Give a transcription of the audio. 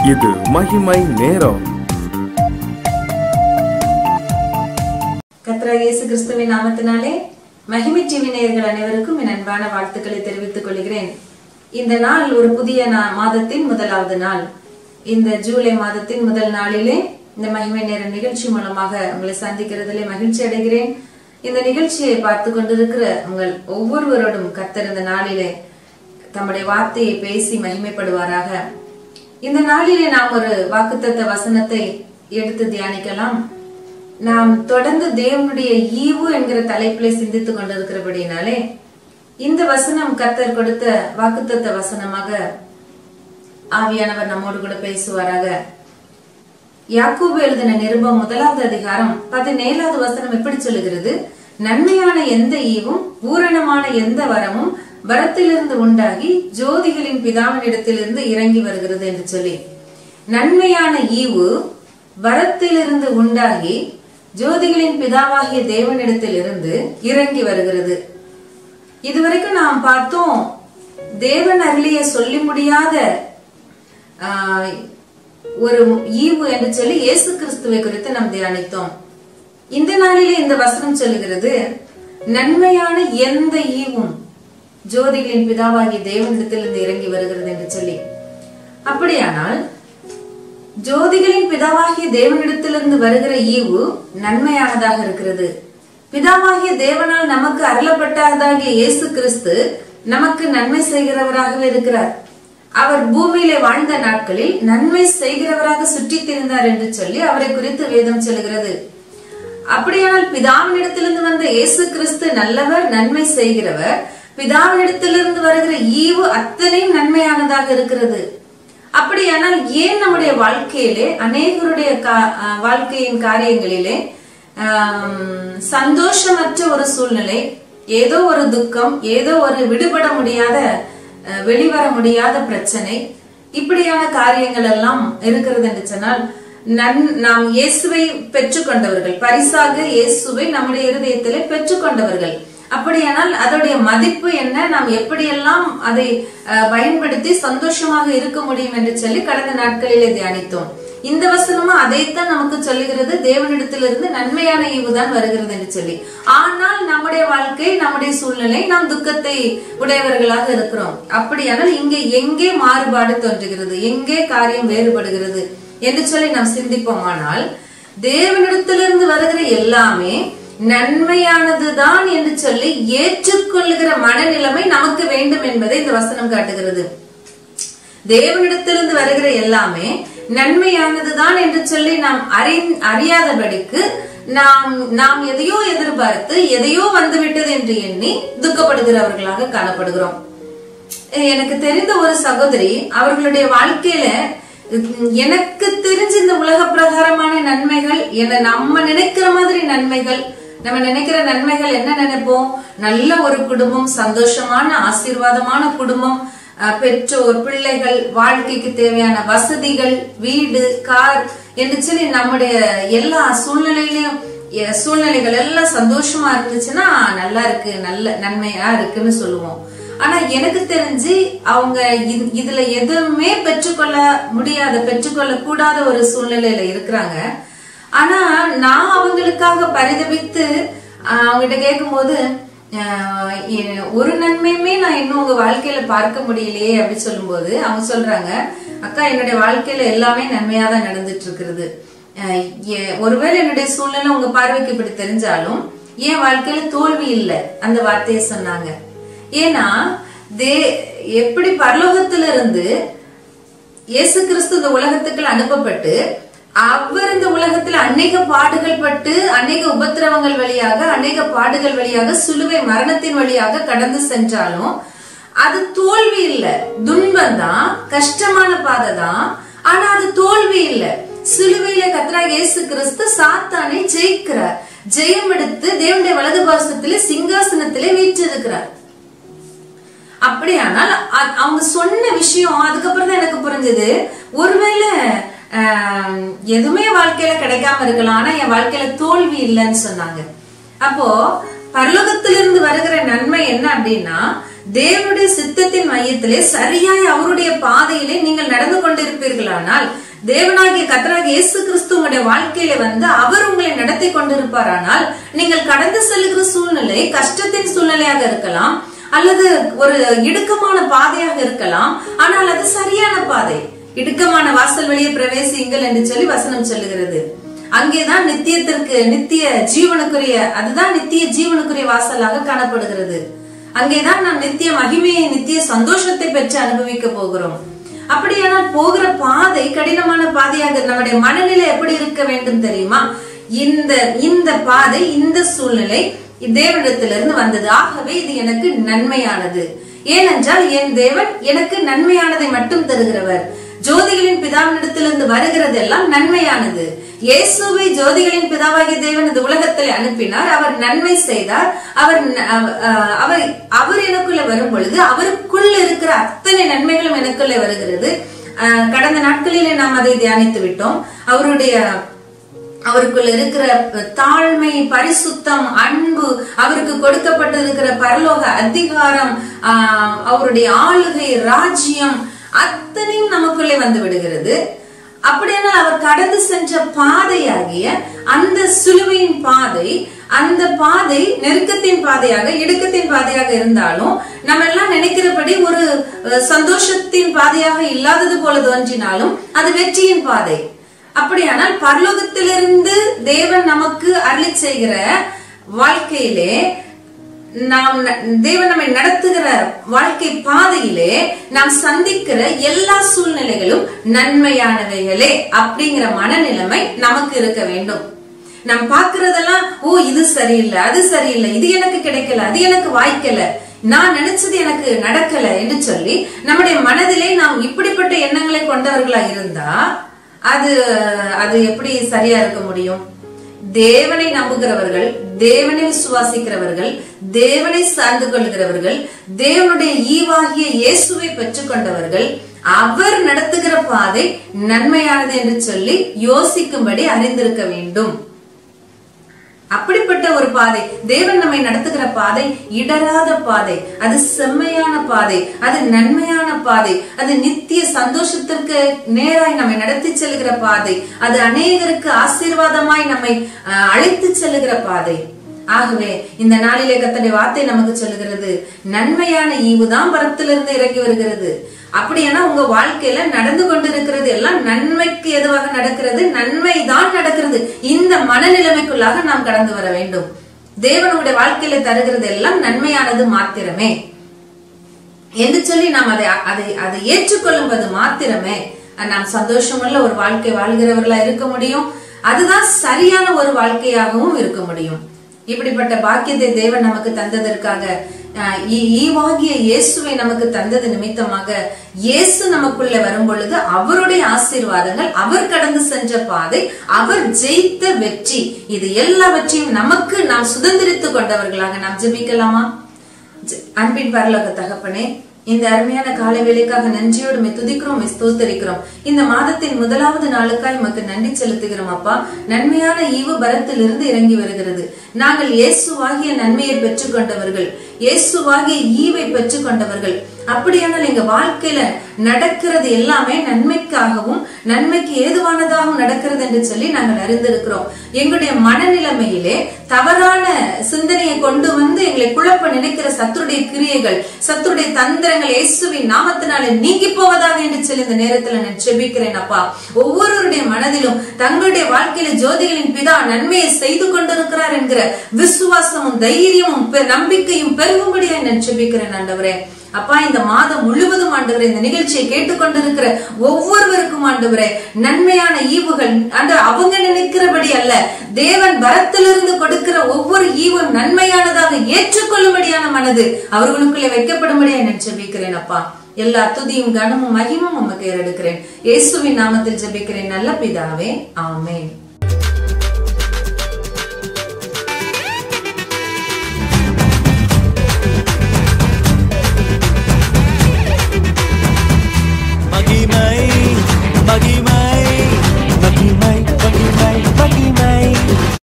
இது மகிமை நேரம் கர்த்தராகிய இயேசு கிறிஸ்துவின் நாமத்தினாலே மகிமை டிவி நேயர்கள் அனைவருக்கும் என் அன்பான வாழ்த்துக்களை தெரிவித்துக் கொள்கிறேன் இந்த நாள் ஒரு புதிய நா- மாதத்தின் முதலாவது நாள் இந்த ஜூலை மாதத்தின் முதல் நாளிலே இந்த மகிமை நேர நிகழ்ச்சி மூலமாக உங்களை சந்திக்கிறதிலே மகிழ்ச்சி அடைகிறேன் இந்த நிகழ்ச்சியை பார்த்து கொண்டிருக்கிற உங்கள் ஒவ்வொருவரோடும் கர்த்தர் இந்த நாளிலே தம்முடைய வார்த்தையை பேசி மகிமைப்படுவாராக இந்த நாளிலே நாம் ஒரு வாக்குத்தத்த வசனத்தை எடுத்து தியானிக்கலாம் நாம் தொடர்ந்து தேவனுடைய ஈவு என்கிற தலைப்பிலே சிந்தித்துக் கொண்டிருக்கிறபடினாலே இந்த வசனம் கர்த்தர் கொடுத்த வாக்குத்தத்த வசனமாக ஆவியானவர் நம்மோடு கூட பேசுவாராக யாக்கூபு எழுதின நிருபம் முதலாவது அதிகாரம் பதினேழாவது வசனம் எப்படி சொல்லுகிறது நன்மையான எந்த ஈவும் பூரணமான எந்த வரமும் வரத்திலிருந்து உண்டாகி ஜோதிகளின் பிதாவினிடத்திலிருந்து இறங்கி வருகிறது என்று சொல்லி நன்மையான ஈவு வரத்திலிருந்து உண்டாகி ஜோதிகளின் பிதாவாகிய தேவனிடத்திலிருந்து இறங்கி வருகிறது இதுவரைக்கும் நாம் பார்த்தோம் தேவன் அருளிய சொல்லி முடியாத ஆஹ், ஒரு ஈவு என்று சொல்லி இயேசு கிறிஸ்துவை குறித்து நாம் தியானித்தோம் இந்த நாளிலே இந்த வசனம் சொல்லுகிறது நன்மையான எந்த ஈவும் ஜோதிகளின் பிதாவாகிய தேவனிடத்திலிருந்து இறங்கி வருகிறது என்று சொல்லி அப்படியானால் ஜோதிகளின் பிதாவாகிய தேவனிடத்திலிருந்து வருகிற ஈவு நன்மையானதாக இருக்கிறது பிதாவாகிய தேவனால் நமக்கு அருளப்பட்டதாகிய இயேசு கிறிஸ்து நமக்கு நன்மை செய்கிறவராகவே இருக்கிறார் அவர் பூமியிலே வாழ்ந்த நாட்களில் நன்மை செய்கிறவராக சுற்றித் திரிந்தார் என்று சொல்லி அவரை குறித்து வேதம் சொல்கிறது அப்படியானால் பிதாவினிடத்திலிருந்து வந்த இயேசு கிறிஸ்து நல்லவர் நன்மை செய்கிறவர் பிதாவினிடத்திலிருந்து வருகிற ஈவு அத்தனையும் நன்மையானதாக இருக்கிறது அப்படியானால் ஏன் நம்முடைய வாழ்க்கையிலே அநேகருடைய கா- அஹ் வாழ்க்கையின் காரியங்களிலே ஆம், சந்தோஷமற்ற ஒரு சூழ்நிலை ஏதோ ஒரு துக்கம் ஏதோ ஒரு விடுபட முடியாத அஹ், வெளிவர முடியாத பிரச்சனை இப்படியான காரியங்கள் எல்லாம் இருக்கிறது என்று சொன்னால் நன் நாம் இயேசுவை பெற்றுக்கொண்டவர்கள் பரிசாக இயேசுவை நம்முடைய இருதயத்திலே பெற்றுக்கொண்டவர்கள் அப்படியானால் அதோடைய மதிப்பு என்ன நாம் எப்படியெல்லாம் அதை அஹ், பயன்படுத்தி சந்தோஷமாக இருக்க முடியும் என்று சொல்லி கடந்த நாட்களிலே தியானித்தோம் இந்த வசனமும் அதைத்தான் நமக்கு சொல்லுகிறது தேவனிடத்திலிருந்து நன்மையான ஈவுதான் வருகிறது என்று சொல்லி ஆனால் நம்முடைய வாழ்க்கை நம்முடைய சூழ்நிலை நாம் துக்கத்தை உடையவர்களாக இருக்கிறோம் அப்படியானால் இங்கே எங்கே மாறுபாடு தோன்றுகிறது எங்கே காரியம் வேறுபடுகிறது என்று சொல்லி நாம் சிந்திப்போமானால் தேவனிடத்திலிருந்து வருகிற எல்லாமே நன்மையானதுதான் என்று சொல்லி ஏற்றுக்கொள்ளுகிற மனநிலைமை நமக்கு வேண்டும் என்பதை இந்த வசனம் காட்டுகிறது தேவனிடத்திலிருந்து வருகிற எல்லாமே நன்மையானதுதான் என்று சொல்லி நாம் அறி அறியாதபடிக்கு நாம் நாம் எதையோ எதிர்பார்த்து எதையோ வந்துவிட்டது என்று எண்ணி துக்கப்படுகிறவர்களாக காணப்படுகிறோம் எனக்கு தெரிந்த ஒரு சகோதரி அவர்களுடைய வாழ்க்கையில உம், எனக்கு தெரிஞ்ச இந்த உலக பிரகாரமான நன்மைகள் என்ன நம்ம நினைக்கிற மாதிரி நன்மைகள் நம்ம நினைக்கிற நன்மைகள் என்ன நினைப்போம் நல்ல ஒரு குடும்பம் சந்தோஷமான ஆசீர்வாதமான குடும்பம் அஹ், பெற்றோர் பிள்ளைகள் வாழ்க்கைக்கு தேவையான வசதிகள் வீடு கார் என்று சொல்லி நம்முடைய எல்லா சூழ்நிலையிலும் எ- சூழ்நிலைகள் எல்லாம் சந்தோஷமா இருந்துச்சுன்னா நல்லா இருக்கு நல்ல நன்மையா இருக்குன்னு சொல்லுவோம் ஆனா எனக்கு தெரிஞ்சு அவங்க இ- இதுல எதுவுமே பெற்றுக்கொள்ள முடியாத பெற்றுக்கொள்ள கூடாத ஒரு சூழ்நிலையில இருக்கிறாங்க ஆனா நான் அவங்களுக்காக பரிதபித்து ஆஹ், அவங்ககிட்ட கேட்கும்போது ஆஹ், எ- ஒரு நன்மையுமே நான் இன்னும் உங்க வாழ்க்கையில பார்க்க முடியலையே அப்படி சொல்லும்போது அவங்க சொல்றாங்க அக்கா என்னுடைய வாழ்க்கையில எல்லாமே நன்மையா தான் நடந்துட்டு இருக்கிறது அஹ் எ- ஒருவேளை என்னுடைய சூழ்நிலை உங்க பார்வைக்கு இப்படி தெரிஞ்சாலும் என் வாழ்க்கையில தோல்வி இல்லை அந்த வார்த்தையை சொன்னாங்க ஏன்னா தே எப்படி பரலோகத்துல இருந்து இயேசு கிறிஸ்து இந்த உலகத்துக்குள்ள அனுப்பப்பட்டு அவர் இந்த உலகத்துல அநேக பாடுகள் பட்டு அநேக உபத்திரவங்கள் வழியாக அநேக பாடுகள் வழியாக சிலுவை மரணத்தின் வழியாக கடந்து சென்றாலும் அது தோல்வி இல்ல துன்பம் தான் கஷ்டமான பாதை தான் ஆனா அது தோல்வி இல்ல சிலுவையில கத்ரா இயேசு கிறிஸ்து சாத்தானை ஜெயிக்கிறார் ஜெயம் எடுத்து தேவனுடைய வலது பாசத்திலே சிங்காசனத்திலே வீற்றிருக்கிறார் அப்படியானால் அ- அவங்க சொன்ன விஷயம் அதுக்கப்புறம் தான் எனக்கு புரிஞ்சது ஒருவேளை ஆம், எதுவுமே வாழ்க்கையில கிடைக்காம இருக்கலாம் ஆனா என் வாழ்க்கையில தோல்வி இல்லைன்னு சொன்னாங்க அப்போ பரலோகத்திலிருந்து வருகிற நன்மை என்ன அப்படின்னா தேவனுடைய சித்தத்தின் மையத்திலே சரியாய் அவருடைய பாதையிலே நீங்கள் நடந்து கொண்டிருப்பீர்களானால் தேவனாகிய கத்தராகிய இயேசு கிறிஸ்து உங்களுடைய வாழ்க்கையில வந்து அவர் உங்களை நடத்தி கொண்டிருப்பாரானால் நீங்கள் கடந்து செல்கிற சூழ்நிலை கஷ்டத்தின் சூழ்நிலையாக இருக்கலாம் அல்லது ஒரு இடுக்கமான பாதையாக இருக்கலாம் ஆனால் அது சரியான பாதை இடுக்கமான வாசல் வழியே பிரவேசியுங்கள் என்று சொல்லி வசனம் சொல்லுகிறது அங்கேதான் நித்தியத்திற்கு நித்திய ஜீவனுக்குரிய அதுதான் நித்திய ஜீவனுக்குரிய வாசலாக காணப்படுகிறது அங்கேதான் நாம் நித்திய மகிமையை நித்திய சந்தோஷத்தை பெற்று அனுபவிக்க போகிறோம் அப்படியானால் போகிற பாதை கடினமான பாதையாக நம்முடைய மனநிலை எப்படி இருக்க வேண்டும் தெரியுமா இந்த இந்த பாதை இந்த சூழ்நிலை தேவனிடத்திலிருந்து வந்தது ஆகவே இது எனக்கு நன்மையானது ஏனென்றால் என் தேவன் எனக்கு நன்மையானதை மட்டும் தருகிறவர் ஜோதிகளின் பிதாவினிடத்திலிருந்து வருகிறதெல்லாம் நன்மையானது இயேசுவை ஜோதிகளின் பிதாவாகிய தேவன் இந்த உலகத்தில் அனுப்பினார் அவர் நன்மை செய்தார் அவர் ந- அவ- அஹ் அவர் அவர் எனக்குள்ள வரும் பொழுது அவருக்குள்ள இருக்கிற அத்தனை நன்மைகளும் எனக்குள்ளே வருகிறது அஹ் கடந்த நாட்களிலே நாம் அதை தியானித்து விட்டோம் அவருடைய அவருக்குள்ள இருக்கிற தாழ்மை பரிசுத்தம் அன்பு அவருக்கு கொடுக்கப்பட்டிருக்கிற பரலோக அதிகாரம் ஆஹ், அவருடைய ஆளுகை ராஜ்யம் அத்தனையும் நமக்குள்ளே வந்து விடுகிறது அப்படியானால் அவர் கடந்து சென்ற பாதையாகிய அந்த சிலுவையின் பாதை அந்த பாதை நெருக்கத்தின் பாதையாக இடுக்கத்தின் பாதையாக இருந்தாலும் நம்ம எல்லாம் நினைக்கிறபடி ஒரு அஹ், சந்தோஷத்தின் பாதையாக இல்லாதது போல தோன்றினாலும் அது வெற்றியின் பாதை அப்படியானால் பரலோகத்திலிருந்து தேவன் நமக்கு அருளி செய்கிற வாழ்க்கையிலே நாம் ந- தேவன் நம்மை நடத்துகிற வாழ்க்கை பாதையிலே நாம் சந்திக்கிற எல்லா சூழ்நிலைகளும் நன்மையானவைகளே அப்படிங்கிற மனநிலைமை நமக்கு இருக்க வேண்டும் நாம் பார்க்கிறதெல்லாம் ஓ இது சரியில்லை அது சரியில்லை இது எனக்கு கிடைக்கல அது எனக்கு வாய்க்கல நான் நினைச்சது எனக்கு நடக்கல என்று சொல்லி நம்முடைய மனதிலே நாம் இப்படிப்பட்ட எண்ணங்களை கொண்டவர்களா இருந்தா அது அது எப்படி சரியா இருக்க முடியும் தேவனை நம்புகிறவர்கள் தேவனை விசுவாசிக்கிறவர்கள் தேவனை சார்ந்து கொள்கிறவர்கள் தேவனுடைய ஈவாகிய இயேசுவை பெற்றுக்கொண்டவர்கள் அவர் நடத்துகிற பாதை நன்மையானது என்று சொல்லி யோசிக்கும்படி அறிந்திருக்க வேண்டும் அப்படிப்பட்ட ஒரு பாதை தேவன் நம்மை நடத்துகிற பாதை இடராத பாதை அது செம்மையான பாதை அது நன்மையான பாதை அது நித்திய சந்தோஷத்திற்கு நேராய் நம்மை நடத்தி செல்கிற பாதை அது அநேகருக்கு ஆசீர்வாதமாய் நம்மை அஹ், அழைத்து செல்லுகிற பாதை ஆகவே இந்த நாளிலே கத்தடைய வார்த்தை நமக்கு சொல்லுகிறது நன்மையான ஈவுதான் பரத்திலிருந்து இறங்கி வருகிறது அப்படியானா உங்க வாழ்க்கையில நடந்து கொண்டிருக்கிறது எல்லாம் நன்மைக்கு எதுவாக நடக்கிறது நன்மை தான் நடக்கிறது இந்த மனநிலைமைக்குள்ளாக நாம் கடந்து வர வேண்டும் தேவனுடைய வாழ்க்கையில தருகிறது எல்லாம் நன்மையானது மாத்திரமே என்று சொல்லி நாம் அதை அதை அதை ஏற்றுக்கொள்ளும்போது மாத்திரமே நாம் சந்தோஷமுள்ள ஒரு வாழ்க்கை வாழ்கிறவர்களா இருக்க முடியும் அதுதான் சரியான ஒரு வாழ்க்கையாகவும் இருக்க முடியும் இப்படிப்பட்ட பாக்கியத்தை தேவன் நமக்கு தந்ததற்காக அஹ், ஈ- ஈவாகிய இயேசுவை நமக்கு தந்தது நிமித்தமாக இயேசு நமக்குள்ள வரும் பொழுது அவருடைய ஆசீர்வாதங்கள் அவர் கடந்து சென்ற பாதை அவர் ஜெயித்த வெற்றி இது எல்லாவற்றையும் நமக்கு நாம் சுதந்திரித்துக் கொண்டவர்களாக நாம் ஜெபிக்கலாமா ஜ- அன்பின் பரலோக தகப்பனே இந்த அருமையான காலை வேலைக்காக நன்றியோடு மே துதிக்கிறோம் மே ஸ்தோத்தரிக்கிறோம் இந்த மாதத்தின் முதலாவது நாளுக்காய் உமக்கு நன்றி செலுத்துகிறோம் அப்பா நன்மையான ஈவு பரத்திலிருந்து இறங்கி வருகிறது நாங்கள் இயேசுவாகிய நன்மையை பெற்றுக்கொண்டவர்கள் இயேசுவாகிய ஈவை பெற்றுக்கொண்டவர்கள் அப்படியானால் எங்க வாழ்க்கையில நடக்கிறது எல்லாமே நன்மைக்காகவும் நன்மைக்கு ஏதுவானதாகவும் நடக்கிறது என்று சொல்லி நாங்கள் அறிந்திருக்கிறோம் எங்களுடைய மனநிலைமையிலே தவறான சிந்தனையை கொண்டு வந்து எங்களை குழப்ப நினைக்கிற சத்துருடைய கிரியைகள் சத்துருடைய தந்திரங்கள் இயேசுவின் நாமத்தினாலே நீங்கி போவதாக என்று சொல்லி இந்த நேரத்துல நான் செபிக்கிறேன் அப்பா ஒவ்வொருவருடைய மனதிலும் தங்களுடைய வாழ்க்கையில ஜோதிகளின் பிதா நன்மையை செய்து கொண்டிருக்கிறார் என்கிற விசுவாசமும் தைரியமும் பெ- நம்பிக்கையும் பெருகும்படியா நான் செபிக்கிறேன் ஆண்டவரே அப்பா இந்த மாதம் முழுவதும் ஆண்டவரே இந்த நிகழ்ச்சியை கேட்டுக்கொண்டிருக்கிற ஒவ்வொருவருக்கும் ஆண்டவரே நன்மையான ஈவுகள் அந்த அவங்க நினைக்கிறபடி அல்ல தேவன் பரத்திலிருந்து கொடுக்கிற ஒவ்வொரு ஈவும் நன்மையானதாக ஏற்றுக்கொள்ளும்படியான மனது அவர்களுக்குள்ளே வைக்கப்படும்படியா நான் ஜெபிக்கிறேன் அப்பா எல்லா துதியும் கனமும் மகிமும் உமக்கு ஏறெடுக்கிறேன் இயேசுவின் நாமத்தில் ஜெபிக்கிறேன் நல்ல பிதாவே ஆமென்